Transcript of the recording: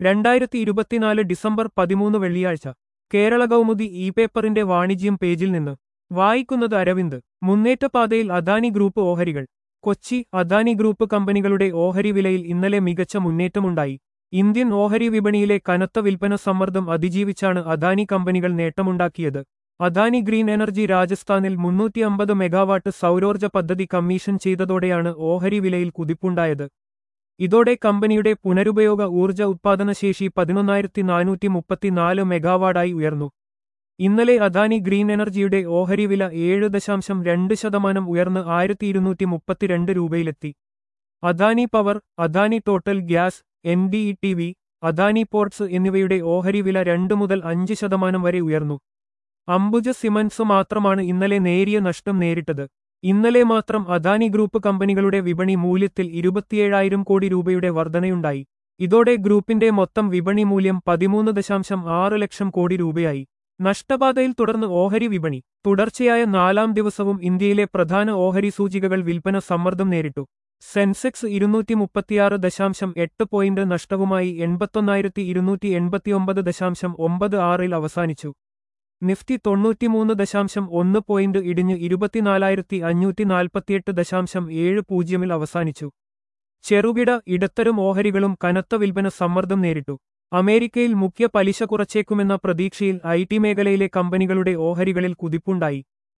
രണ്ടായിരത്തി ഇരുപത്തിനാല് ഡിസംബർ പതിമൂന്ന് വെള്ളിയാഴ്ച കേരള കൗമുദി ഇ പേപ്പറിന്റെ വാണിജ്യം പേജിൽ നിന്ന് വായിക്കുന്നത് അരവിന്ദ് മുന്നേറ്റപാതയിൽ അദാനി ഗ്രൂപ്പ് ഓഹരികൾ കൊച്ചി അദാനി ഗ്രൂപ്പ് കമ്പനികളുടെ ഓഹരി വിലയിൽ ഇന്നലെ മികച്ച മുന്നേറ്റമുണ്ടായി ഇന്ത്യൻ ഓഹരി വിപണിയിലെ കനത്ത വിൽപ്പന സമ്മർദ്ദം അതിജീവിച്ചാണ് അദാനി കമ്പനികൾ നേട്ടമുണ്ടാക്കിയത് അദാനി ഗ്രീൻ എനർജി രാജസ്ഥാനിൽ മുന്നൂറ്റി അമ്പത് മെഗാവാട്ട് സൗരോർജ്ജ പദ്ധതി കമ്മീഷൻ ചെയ്തതോടെയാണ് ഓഹരി വിലയിൽ കുതിപ്പുണ്ടായത് ഇതോടെ കമ്പനിയുടെ പുനരുപയോഗ ഊർജ്ജ ഉത്പാദനശേഷി പതിനൊന്നായിരത്തി നാനൂറ്റി മുപ്പത്തിനാല് മെഗാവാട്ടായി ഉയർന്നു ഇന്നലെ അദാനി ഗ്രീൻ എനർജിയുടെ ഓഹരി വില ഏഴ് ദശാംശം രണ്ട് ശതമാനം ഉയർന്ന് ആയിരത്തി ഇരുന്നൂറ്റി മുപ്പത്തിരണ്ട് രൂപയിലെത്തി Adani power Adani total gas N D T V Adani ports എന്നിവയുടെ ഓഹരി വില രണ്ട് മുതൽ അഞ്ച് ശതമാനം വരെ ഉയർന്നു അംബുജ സിമന്റ്സ് മാത്രമാണ് ഇന്നലെ നേരിയ നഷ്ടം നേരിട്ടത് ഇന്നലെ മാത്രം അദാനി ഗ്രൂപ്പ് കമ്പനികളുടെ വിപണി മൂല്യത്തിൽ ഇരുപത്തിയേഴായിരം കോടി രൂപയുടെ വർധനയുണ്ടായി ഇതോടെ ഗ്രൂപ്പിന്റെ മൊത്തം വിപണി മൂല്യം പതിമൂന്ന് ദശാംശം ആറ് ലക്ഷം കോടി രൂപയായി നഷ്ടപാതയിൽ തുടർന്ന് ഓഹരി വിപണി തുടർച്ചയായ നാലാം ദിവസവും ഇന്ത്യയിലെ പ്രധാന ഓഹരി സൂചികകൾ വിൽപ്പന സമ്മർദ്ദം നേരിട്ടു സെൻസെക്സ് ഇരുന്നൂറ്റി മുപ്പത്തിയാറ് ദശാംശം എട്ട് പോയിന്റ് നഷ്ടവുമായി എൺപത്തൊന്നായിരത്തി ഇരുന്നൂറ്റി എൺപത്തിയൊമ്പത് ദശാംശം ഒമ്പത് ആറിൽ അവസാനിച്ചു നിഫ്റ്റി തൊണ്ണൂറ്റിമൂന്ന് ദശാംശം ഒന്ന് പോയിന്റ് ഇടിഞ്ഞ് ഇരുപത്തിനാലായിരത്തി അഞ്ഞൂറ്റി നാൽപ്പത്തിയെട്ട് ദശാംശം ഏഴ് പൂജ്യമിൽ അവസാനിച്ചു ചെറുകിട ഇടത്തരം ഓഹരികളും കനത്ത വിൽപ്പന സമ്മർദ്ദം നേരിട്ടു അമേരിക്കയിൽ മുഖ്യ പലിശ കുറച്ചേക്കുമെന്ന പ്രതീക്ഷയിൽ ഐ ടി മേഖലയിലെ കമ്പനികളുടെ ഓഹരികളിൽ കുതിപ്പുണ്ടായി